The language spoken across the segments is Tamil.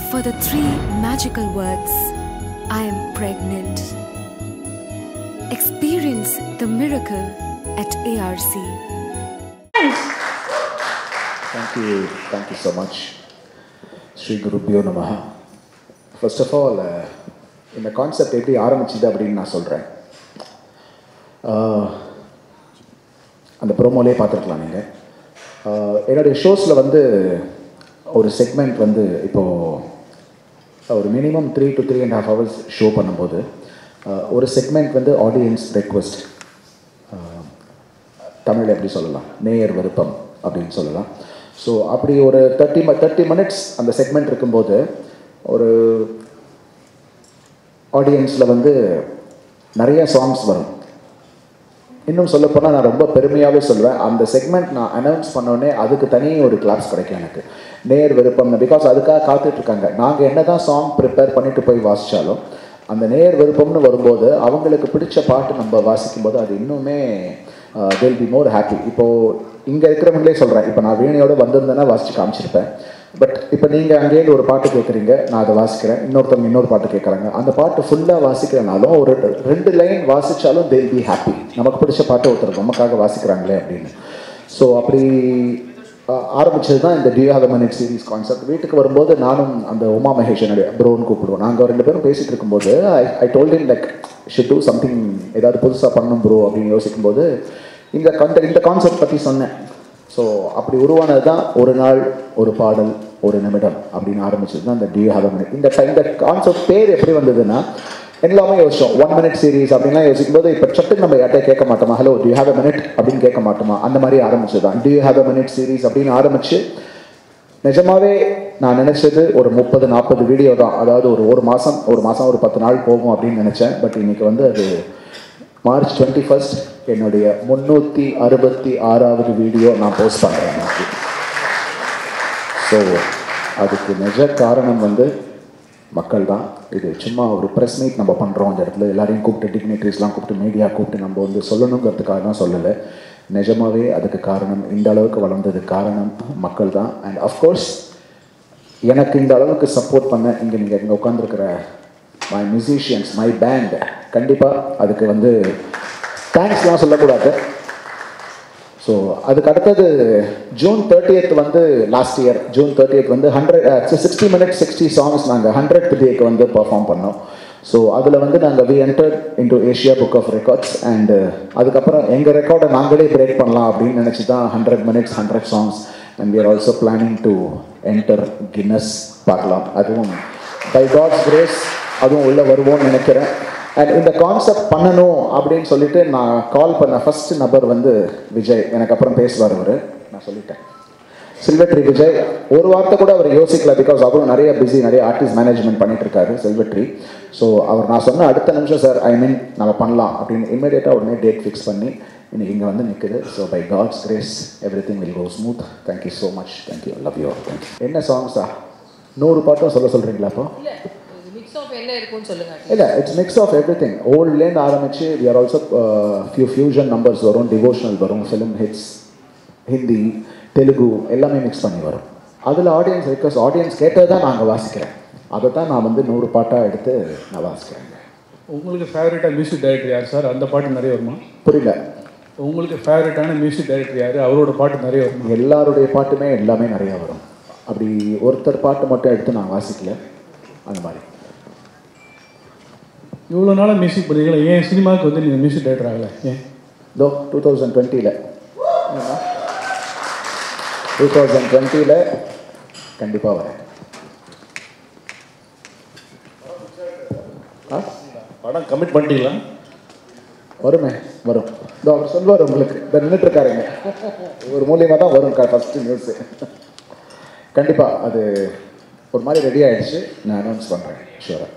for the three magical words I am pregnant. Experience the miracle at ARC. Thank you, thank you so much. Shri குருப்பியோ நமஹ ஃபர்ஸ்ட் ஆஃப் ஆல் இந்த கான்செப்ட் எப்படி ஆரம்பிச்சுது அப்படின்னு நான் சொல்கிறேன் அந்த ப்ரோமோலே பார்த்துருக்கலாம் நீங்கள் என்னுடைய ஷோஸில் வந்து ஒரு செக்மெண்ட் வந்து இப்போது ஒரு minimum three to three and half hours show பண்ணும்போது ஆஹ், ஒரு செக்மெண்ட் வந்து ஆடியன்ஸ் ரெக்வஸ்ட் தமிழில் எப்படி சொல்லலாம் நேயர் விருப்பம் அப்படின்னு சொல்லலாம் ஸோ அப்படி ஒரு தேர்ட்டி தேர்ட்டி மினிட்ஸ் அந்த செக்மெண்ட் இருக்கும்போது ஒரு ஆடியன்ஸில் வந்து நிறைய சாங்ஸ் வரும் இன்னும் சொல்லப்போனால் நான் ரொம்ப பெருமையாகவே சொல்லுவேன் அந்த செக்மெண்ட் நான் அனௌன்ஸ் பண்ணோடனே அதுக்கு தனி ஒரு கிளாப்ஸ் கிடைக்கும் எனக்கு நேர் விருப்பம் பிகாஸ் அதுக்காக காத்துட்டு இருக்காங்க நாங்கள் என்ன தான் சாங் ப்ரிப்பேர் பண்ணிட்டு போய் வாசித்தாலும் அந்த நேர் விருப்பம்னு வரும்போது அவங்களுக்கு பிடிச்ச பாட்டு நம்ம வாசிக்கும்போது அது இன்னுமே வில் பி மோர் ஹாப்பி இப்போது இங்கே இருக்கிறவங்களே சொல்கிறேன் இப்போ நான் வீணையோட வந்திருந்தேன்னா வாசித்து காமிச்சிருப்பேன் பட் இப்போ நீங்கள் அங்கேயிருந்து ஒரு பாட்டு கேட்குறீங்க நான் அதை வாசிக்கிறேன் இன்னொருத்தவங்க இன்னொரு பாட்டு கேட்குறாங்க அந்த பாட்டு ஃபுல்லாக வாசிக்கிறனாலும் ஒரு ரெண்டு லைன் வாசித்தாலும் தேல் பி ஹாப்பி நமக்கு பிடிச்ச பாட்டு ஒருத்தர் நமக்காக வாசிக்கிறாங்களே அப்படின்னு ஸோ அப்படி ஆரம்பிச்சது தான் இந்த do you have minute series concept வீட்டுக்கு வரும்போது நானும் அந்த உமா மகேஷனுடைய ப்ரோன்னு கூப்பிடுவோம் நாங்கள் ரெண்டு பேரும் பேசிகிட்டு இருக்கும்போது I I told in like should do something ஏதாவது புதுசாக பண்ணணும் ப்ரோ அப்படின்னு யோசிக்கும்போது இந்த கண்ட இந்த கான்செப்ட் பற்றி சொன்னேன் ஸோ அப்படி உருவானது தான் ஒரு நாள் ஒரு பாடல் ஒரு நிமிடம் அப்படின்னு ஆரம்பிச்சது தான் இந்த டியூ ஹாவ் மினிட் இந்த time- இந்த கான்செப்ட் பேர் எப்படி வந்ததுன்னா எல்லாமே யோசிச்சோம் ஒன் மினிட் சீரிஸ் அப்படின்லாம் யோசிக்கும் போது இப்போ சட்டுன்னு நம்ம யார்ட்டே கேட்க மாட்டோமா hello do you have a minute அப்படின்னு கேட்க மாட்டோமா அந்த மாதிரி ஆரம்பிச்சது தான் do you have a minute series அப்படின்னு ஆரம்பிச்சு நிஜமாவே நான் நினைச்சது ஒரு முப்பது நாற்பது வீடியோ தான் அதாவது ஒரு ஒரு மாதம் ஒரு மாதம் ஒரு பத்து நாள் போகும் அப்படின்னு நினச்சேன் பட் இன்னைக்கு வந்து அது மார்ச் டுவெண்ட்டி ஃபர்ஸ்ட் என்னுடைய முந்நூற்றி அறுபத்தி ஆறாவது வீடியோ நான் போஸ்ட் பண்ணுறேன் இன்னைக்கு ஸோ அதுக்கு நிஜ காரணம் வந்து மக்கள் தான் இது சும்மா ஒரு ப்ரெஸ் மீட் நம்ம பண்ணுறோம் இந்த இடத்துல எல்லாரையும் கூப்பிட்டு டிக்னிட்ரிஸ்லாம் கூப்பிட்டு மீடியா கூப்பிட்டு நம்ம வந்து சொல்லணுங்கிறதுக்காக தான் சொல்லலை நிஜமாவே அதுக்கு காரணம் இந்த அளவுக்கு வளர்ந்ததுக்கு காரணம் மக்கள் தான் அண்ட் அஃப்கோர்ஸ் எனக்கு இந்த அளவுக்கு சப்போர்ட் பண்ண இங்கே நீங்கள் இங்கே உட்காந்துருக்கிற மை மியூசிஷியன்ஸ் மை பேண்ட் கண்டிப்பாக அதுக்கு வந்து தேங்க்ஸ்லாம் சொல்லக்கூடாது ஸோ அதுக்கு அடுத்தது ஜூன் தேர்ட்டியத் வந்து லாஸ்ட் இயர் ஜூன் தேர்ட்டியத் வந்து hundred sixty minutes sixty songs நாங்கள் ஹண்ட்ரட் டேக்கு வந்து பெர்ஃபார்ம் பண்ணோம் ஸோ அதில் வந்து நாங்கள் we enter into Asia Book of Records and அதுக்கப்புறம் எங்கள் ரெக்கார்டை நாங்களே பிரேக் பண்ணலாம் அப்படின்னு நினச்சி தான் hundred minutes hundred songs and we are also planning to enter Guinness பார்க்கலாம் அதுவும் பை காட்ஸ் கிரேஸ் அதுவும் உள்ளே வருவோம்னு நினைக்கிறேன் அண்ட் இந்த கான்செப்ட் பண்ணணும் அப்படின்னு சொல்லிட்டு நான் கால் பண்ண ஃபர்ஸ்ட் நபர் வந்து விஜய் எனக்கு அப்புறம் பேசுவார் அவர் நான் சொல்லிட்டேன் செல்வட்ரி விஜய் ஒரு வார்த்தை கூட அவர் யோசிக்கல பிகாஸ் அவரும் நிறைய பிஸி நிறைய ஆர்டிஸ்ட் மேனேஜ்மெண்ட் பண்ணிட்டு இருக்காரு செல்வட்ரி ஸோ அவர் நான் சொன்ன அடுத்த நிமிஷம் சார் ஐ மீன் நம்ம பண்ணலாம் அப்படின்னு இமீடியட்டாக உடனே டேட் ஃபிக்ஸ் பண்ணி இன்னைக்கு இங்கே வந்து நிற்குது so by God's grace everything will go smooth thank you so much thank you love you thank you என்ன சாங்ஸா நூறு பாட்டும் சொல்ல சொல்கிறீங்களா அப்போ இல்ல மிக்ஸ் ஆஃப் என்ன இருக்கும்னு சொல்லுங்க இல்லை it's mix of everything ஓல்ட்லேருந்து ஆரம்பிச்சு we are also few fusion numbers வரும் டிவோஷனல் வரும் ஃபிலிம் ஹிட்ஸ் ஹிந்தி தெலுங்கு எல்லாமே மிக்ஸ் பண்ணி வரும் அதில் ஆடியன்ஸ் ரிக்வஸ்ட் ஆடியன்ஸ் கேட்டது தான் நாங்கள் வாசிக்கிறேன் அதை தான் நான் வந்து நூறு பாட்டாக எடுத்து நான் வாசிக்கிறேன் உங்களுக்கு ஃபேவரட்டாக மியூசிக் டைரக்டர் யார் சார் அந்த பாட்டு நிறைய வருமா புரியல உங்களுக்கு ஃபேவரட்டான மியூசிக் டைரக்டர் யார் அவரோட பாட்டு நிறைய வருமா எல்லாருடைய பாட்டுமே எல்லாமே நிறையா வரும் அப்படி ஒருத்தர் பாட்டு மட்டும் எடுத்து நான் வாசிக்கல அந்த மாதிரி இவ்வளோ நாளாக மியூசிக் பண்ணுறீங்களா ஏன் சினிமாவுக்கு வந்து நீங்கள் மியூசிக் டைரக்டர் ஆகலை ஏன் இதோ டூ தௌசண்ட் டுவெண்ட்டியில் டூ தௌசண்ட் டுவெண்ட்டியில் கண்டிப்பாக வரேன் ஆ படம் கமிட் பண்ணிட்டீங்களா வருமே வரும் இதோ அவர் சொல்லுவார் உங்களுக்கு இந்த நின்றுட்டு இருக்காருங்க ஒரு மூலியமாக தான் வரும் ஃபஸ்ட்டு நியூஸு கண்டிப்பாக அது ஒரு மாதிரி ரெடி ஆயிடுச்சு நான் அனௌன்ஸ் பண்ணுறேன் ஷூராக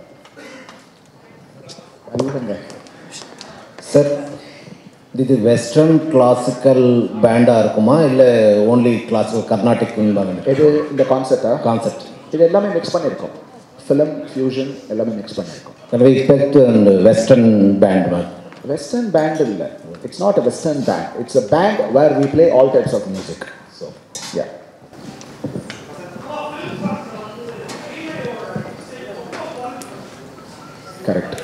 அல்லங்க சார் இது வெஸ்டர்ன் கிளாசிக்கல் பேண்டாக இருக்குமா இல்லை ஓன்லி கிளாசிக்கல் கர்நாடிக் தான் இது இந்த கான்செப்டா கான்செப்ட் இது எல்லாமே மிக்ஸ் பண்ணியிருக்கோம் ஃபிலிம் ஃபியூஷன் எல்லாமே மிக்ஸ் பண்ணியிருக்கோம் can we expect and western band மாதிரி வெஸ்டர்ன் பேண்ட் இல்லை it's not a western band it's a band where we play all types of music so yeah correct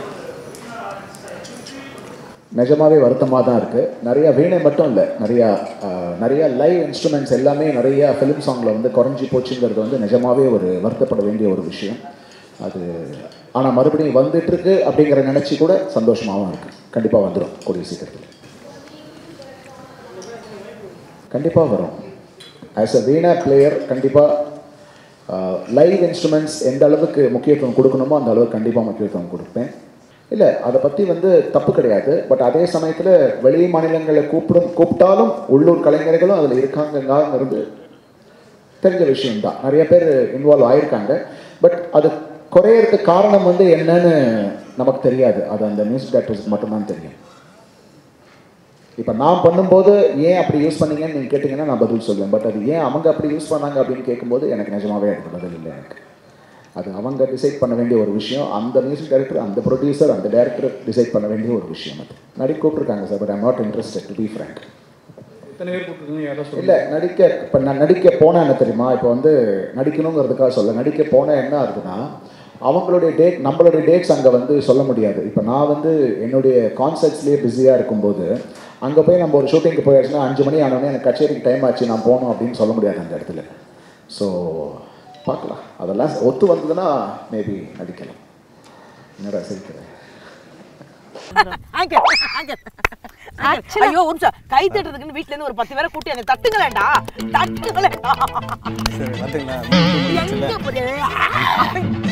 நிஜமாவே வருத்தமாக தான் இருக்குது நிறைய வீணை மட்டும் இல்லை நிறையா ஆஹ், நிறைய லைவ் இன்ஸ்ட்ருமெண்ட்ஸ் எல்லாமே நிறைய ஃபிலிம் சாங்கில் வந்து குறைஞ்சி போச்சுங்கிறது வந்து நிஜமாவே ஒரு வருத்தப்பட வேண்டிய ஒரு விஷயம் அது ஆனால் மறுபடியும் வந்துட்டு இருக்கு அப்படிங்கிற நினச்சி கூட சந்தோஷமாகவும் இருக்குது கண்டிப்பாக வந்துடும் கூடிய சீக்கிரத்தில் கண்டிப்பாக வரும் ஆஸ் அ வீணா பிளேயர் கண்டிப்பாக லைவ் இன்ஸ்ட்ருமெண்ட்ஸ் எந்த அளவுக்கு முக்கியத்துவம் கொடுக்கணுமோ அந்த அளவுக்கு கண்டிப்பாக முக்கியத்துவம் கொடுப்பேன் இல்லை அதை பற்றி வந்து தப்பு கிடையாது பட் அதே சமயத்தில் வெளி மாநிலங்களை கூப்பிடும் கூப்பிட்டாலும் உள்ளூர் கலைஞர்களும் அதில் இருக்காங்கங்கிறது தெரிஞ்ச விஷயம்தான் நிறைய பேர் இன்வால்வ் ஆயிருக்காங்க பட் அது குறையறதுக்கு காரணம் வந்து என்னன்னு நமக்கு தெரியாது அது அந்த மியூசிக் டேரக்டர்ஸ்க்கு மட்டும்தான் தெரியும் இப்போ நான் பண்ணும்போது ஏன் அப்படி யூஸ் பண்ணீங்கன்னு நீங்கள் கேட்டிங்கன்னா நான் பதில் சொல்லுவேன் பட் அது ஏன் அவங்க அப்படி யூஸ் பண்ணாங்க அப்படின்னு கேட்கும்போது எனக்கு நிஜமாவே அதுக்கு பதில் இல்லை எனக்கு அது அவங்க டிசைட் பண்ண வேண்டிய ஒரு விஷயம் அந்த மியூசிக் டைரக்டர் அந்த ப்ரொடியூசர் அந்த டைரக்டர் டிசைட் பண்ண வேண்டிய ஒரு விஷயம் அது நடிக்க கூப்பிட்ருக்காங்க sir but I'm not interested to be frank எத்தனை பேர் கூப்பிட்டுருக்கீங்க யாரோ சொல்லுங்க இல்லை நடிக்க இப்போ நான் நடிக்க போனேன் என்ன தெரியுமா இப்போ வந்து நடிக்கணுங்கிறதுக்காக சொல்ல நடிக்க போனேன் என்ன ஆகுதுன்னா அவங்களுடைய டேட் நம்மளுடைய டேட்ஸ் அங்கே வந்து சொல்ல முடியாது இப்போ நான் வந்து என்னுடைய கான்சர்ட்ஸ்லேயே பிஸியாக இருக்கும்போது அங்கே போய் நம்ம ஒரு ஷூட்டிங்க்கு போயாச்சுன்னா அஞ்சு மணி ஆனோடனே எனக்கு கச்சேரிக்கு டைம் ஆச்சு நான் போகணும் அப்படின்னு சொல்ல முடியாது அந்த இடத்துல ஸோ பார்க்கலாம் அதெல்லாம் ஒத்து வந்ததுன்னா மேபி நடிக்கலாம் என்னடா சிரிக்கிறேன் ஆங்க, ஆங்க. ஆங்க. ஐயோ ஒரு நிமிஷம் கை தட்டுறதுக்குன்னு வீட்ல இருந்து ஒரு பத்து பேரை கூட்டி அந்த தட்டுங்களேண்டா தட்டுங்களேண்டா சரி வந்துங்களா எங்க போறீங்க?